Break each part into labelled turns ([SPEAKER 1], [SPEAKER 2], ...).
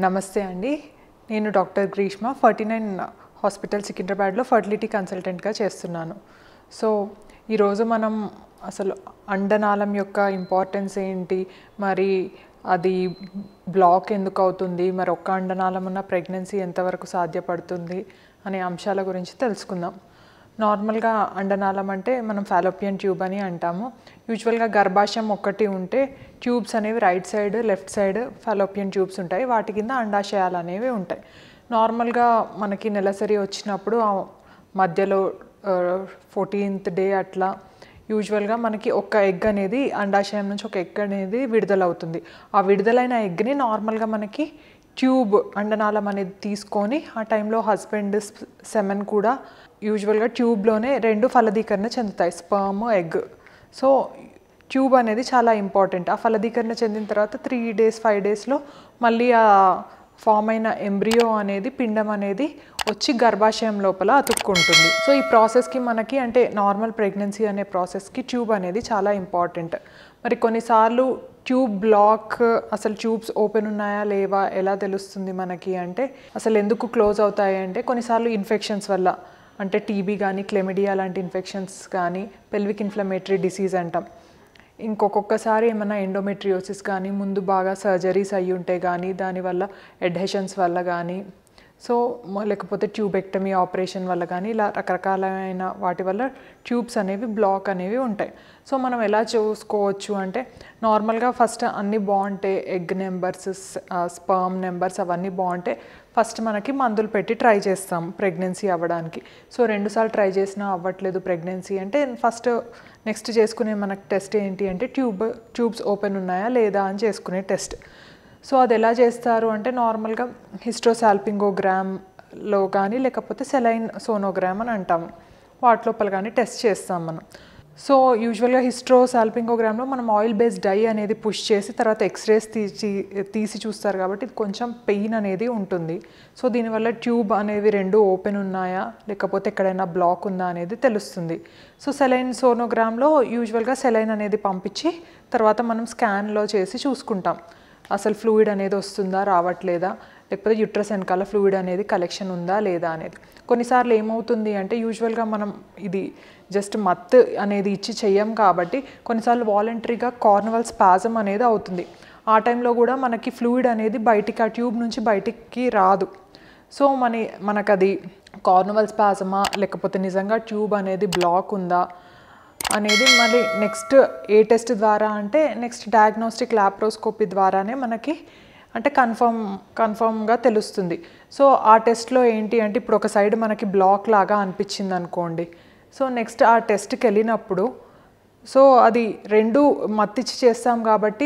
[SPEAKER 1] నమస్తే అండి నేను doctor Greeshma forty nine hospital సికింద్రాబాద్లో ఫర్టిలిటీ కన్సల్టెంట్గా చేస్తున్నాను సో ఈరోజు మనం అసలు అండనాళం యొక్క ఇంపార్టెన్స్ ఏంటి మరి అది బ్లాక్ ఎందుకు అవుతుంది మరి ఒక్క అండనాళం ఉన్న ప్రెగ్నెన్సీ ఎంతవరకు సాధ్యపడుతుంది అనే అంశాల గురించి తెలుసుకుందాం నార్మల్గా అండనాళం అంటే మనం ఫాలోపియన్ ట్యూబ్ అని అంటాము యూజువల్గా గర్భాశయం ఒక్కటి ఉంటే ట్యూబ్స్ అనేవి right side left side fallopian tubes ఉంటాయి వాటి కింద అండాశయాలు అనేవి ఉంటాయి నార్మల్గా మనకి నెలసరి వచ్చినప్పుడు ఆ మధ్యలో ఫోర్టీన్త్ డే అట్లా యూజువల్గా మనకి ఒక ఎగ్ అనేది అండాశయం నుంచి ఒక ఎగ్ అనేది విడుదలవుతుంది ఆ విడుదలైన ఎగ్ని నార్మల్గా మనకి ట్యూబ్ అండనాళం అనేది తీసుకొని ఆ టైంలో హస్బెండ్ సెమెన్ కూడా యూజువల్గా ట్యూబ్లోనే రెండు ఫలదీకరణ చెందుతాయి స్పర్మ్ ఎగ్ సో ట్యూబ్ అనేది చాలా ఇంపార్టెంట్ ఆ ఫలదీకరణ చెందిన తర్వాత త్రీ డేస్ ఫైవ్ డేస్లో మళ్ళీ ఆ ఫామ్ అయిన ఎంబ్రియో అనేది పిండం అనేది వచ్చి గర్భాశయం లోపల అతుక్కుంటుంది సో ఈ ప్రాసెస్కి మనకి అంటే నార్మల్ ప్రెగ్నెన్సీ అనే ప్రాసెస్కి ట్యూబ్ అనేది చాలా ఇంపార్టెంట్ మరి కొన్నిసార్లు ట్యూబ్ బ్లాక్ అసలు ట్యూబ్స్ ఓపెన్ ఉన్నాయా లేవా ఎలా తెలుస్తుంది మనకి అంటే అసలు ఎందుకు క్లోజ్ అవుతాయి అంటే కొన్నిసార్లు ఇన్ఫెక్షన్స్ వల్ల అంటే టీబీ కానీ క్లెమిడియా లాంటి ఇన్ఫెక్షన్స్ కానీ పెల్విక్ ఇన్ఫ్లమేటరీ డిసీజ్ అంటాం ఇంకొకొక్కసారి ఏమైనా ఎండోమెట్రియోసిస్ కానీ ముందు బాగా సర్జరీస్ అయ్యి ఉంటే కానీ దానివల్ల ఎడ్హెషన్స్ వల్ల కానీ సో లేకపోతే ట్యూబెక్టమీ ఆపరేషన్ వల్ల కానీ ఇలా రకరకాలైన వాటి వల్ల ట్యూబ్స్ అనేవి బ్లాక్ అనేవి ఉంటాయి సో మనం ఎలా చూసుకోవచ్చు అంటే నార్మల్గా ఫస్ట్ అన్నీ బాగుంటే ఎగ్ నెంబర్స్ స్పర్మ్ నెంబర్స్ అవన్నీ బాగుంటే ఫస్ట్ మనకి మందులు పెట్టి ట్రై చేస్తాం ప్రెగ్నెన్సీ అవ్వడానికి సో రెండుసార్లు ట్రై చేసినా అవ్వట్లేదు ప్రెగ్నెన్సీ అంటే ఫస్ట్ నెక్స్ట్ చేసుకునే మనకు టెస్ట్ ఏంటి అంటే ట్యూబ్ ట్యూబ్స్ ఓపెన్ ఉన్నాయా లేదా అని చేసుకునే టెస్ట్ సో అది ఎలా చేస్తారు అంటే నార్మల్గా హిస్ట్రోసాల్పింగోగ్రామ్లో కానీ లేకపోతే సెలైన్ సోనోగ్రామ్ అని అంటాము వాటి లోపల కానీ టెస్ట్ చేస్తాం మనం సో యూజువల్గా హిస్ట్రోసాల్పింగోగ్రామ్లో మనం ఆయిల్ బేస్డ్ డై అనేది పుష్ చేసి తర్వాత ఎక్స్రేస్ తీసి తీసి చూస్తారు కాబట్టి ఇది కొంచెం పెయిన్ అనేది ఉంటుంది సో దీనివల్ల ట్యూబ్ అనేవి రెండు ఓపెన్ ఉన్నాయా లేకపోతే ఎక్కడైనా బ్లాక్ ఉందా అనేది తెలుస్తుంది సో సెలైన్ సోనోగ్రామ్లో యూజువల్గా సెలైన్ అనేది పంపించి తర్వాత మనం స్కాన్లో చేసి చూసుకుంటాం అసలు ఫ్లూయిడ్ అనేది వస్తుందా రావట్లేదా లేకపోతే యుట్రస్ వెనకాల ఫ్లూయిడ్ అనేది కలెక్షన్ ఉందా లేదా అనేది కొన్నిసార్లు ఏమవుతుంది అంటే యూజువల్గా మనం ఇది జస్ట్ మత్ అనేది ఇచ్చి చెయ్యం కాబట్టి కొన్నిసార్లు వాలంటరీగా కార్నవల్ స్పాజం అనేది అవుతుంది ఆ టైంలో కూడా మనకి ఫ్లూయిడ్ అనేది బయటికి ఆ ట్యూబ్ నుంచి బయటికి రాదు సో మన మనకు అది కార్నవల్ స్పాజమా లేకపోతే నిజంగా ట్యూబ్ అనేది బ్లాక్ ఉందా అనేది మళ్ళీ నెక్స్ట్ ఏ టెస్ట్ ద్వారా అంటే నెక్స్ట్ డయాగ్నోస్టిక్ ల్యాప్రోస్కోపీ ద్వారానే మనకి అంటే కన్ఫర్మ్ కన్ఫర్మ్గా తెలుస్తుంది సో ఆ టెస్ట్లో ఏంటి అంటే ఇప్పుడు ఒక సైడ్ మనకి బ్లాక్ లాగా అనిపించింది అనుకోండి సో నెక్స్ట్ ఆ టెస్ట్కి వెళ్ళినప్పుడు సో అది రెండు మత్తిచ్చి చేస్తాం కాబట్టి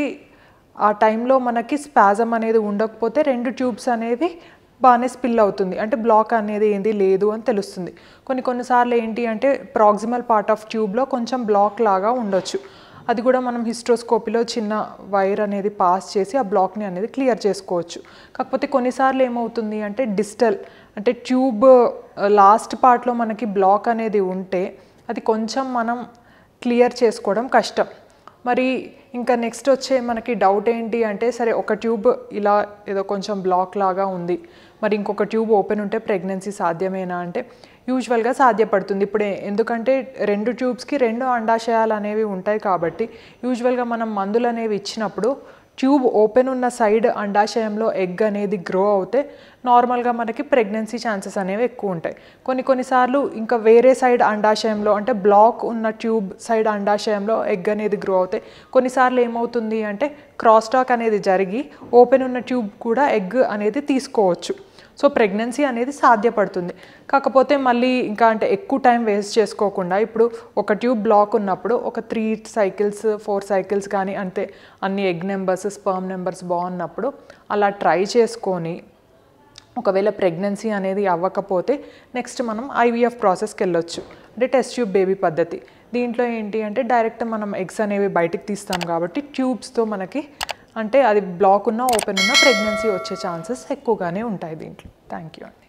[SPEAKER 1] ఆ టైంలో మనకి స్పాజం అనేది ఉండకపోతే రెండు ట్యూబ్స్ అనేవి బాగానే స్పిల్ అవుతుంది అంటే బ్లాక్ అనేది ఏంది లేదు అని తెలుస్తుంది కొన్ని కొన్నిసార్లు ఏంటి అంటే ప్రాక్సిమల్ పార్ట్ ఆఫ్ ట్యూబ్లో కొంచెం బ్లాక్ లాగా ఉండొచ్చు అది కూడా మనం హిస్ట్రోస్కోపీలో చిన్న వైర్ అనేది పాస్ చేసి ఆ బ్లాక్ని అనేది క్లియర్ చేసుకోవచ్చు కాకపోతే కొన్నిసార్లు ఏమవుతుంది అంటే డిజిటల్ అంటే ట్యూబ్ లాస్ట్ పార్ట్లో మనకి బ్లాక్ అనేది ఉంటే అది కొంచెం మనం క్లియర్ చేసుకోవడం కష్టం మరి ఇంకా నెక్స్ట్ వచ్చే మనకి డౌట్ ఏంటి అంటే సరే ఒక ట్యూబ్ ఇలా ఏదో కొంచెం బ్లాక్ లాగా ఉంది మరి ఇంకొక ట్యూబ్ ఓపెన్ ఉంటే ప్రెగ్నెన్సీ సాధ్యమేనా అంటే యూజువల్గా సాధ్యపడుతుంది ఇప్పుడు ఎందుకంటే రెండు ట్యూబ్స్కి రెండు అండాశయాలు అనేవి ఉంటాయి కాబట్టి యూజువల్గా మనం మందులు అనేవి ఇచ్చినప్పుడు ట్యూబ్ ఓపెన్ ఉన్న సైడ్ అండాశయంలో ఎగ్ అనేది గ్రో అవుతే నార్మల్గా మనకి ప్రెగ్నెన్సీ ఛాన్సెస్ అనేవి ఎక్కువ ఉంటాయి కొన్ని కొన్నిసార్లు ఇంకా వేరే సైడ్ అండాశయంలో అంటే బ్లాక్ ఉన్న ట్యూబ్ సైడ్ అండాశయంలో ఎగ్ అనేది గ్రో అవుతాయి కొన్నిసార్లు ఏమవుతుంది అంటే క్రాస్ టాక్ అనేది జరిగి ఓపెన్ ఉన్న ట్యూబ్ కూడా ఎగ్ అనేది తీసుకోవచ్చు సో ప్రెగ్నెన్సీ అనేది సాధ్యపడుతుంది కాకపోతే మళ్ళీ ఇంకా అంటే ఎక్కువ టైం వేస్ట్ చేసుకోకుండా ఇప్పుడు ఒక ట్యూబ్ బ్లాక్ ఉన్నప్పుడు ఒక త్రీ సైకిల్స్ ఫోర్ సైకిల్స్ కానీ అంతే అన్ని ఎగ్ నెంబర్స్ స్పర్మ్ నెంబర్స్ బాగున్నప్పుడు అలా ట్రై చేసుకొని ఒకవేళ ప్రెగ్నెన్సీ అనేది అవ్వకపోతే నెక్స్ట్ మనం ఐవీఎఫ్ ప్రాసెస్కి వెళ్ళొచ్చు అంటే టెస్ట్ ట్యూబ్ బేబీ పద్ధతి దీంట్లో ఏంటి అంటే డైరెక్ట్ మనం ఎగ్స్ అనేవి బయటికి తీస్తాం కాబట్టి ట్యూబ్స్తో మనకి అంటే అది బ్లాక్ ఉన్న ఓపెన్ ఉన్న ప్రెగ్నెన్సీ వచ్చే ఛాన్సెస్ ఎక్కువగానే ఉంటాయి దీంట్లో థ్యాంక్ యూ అండి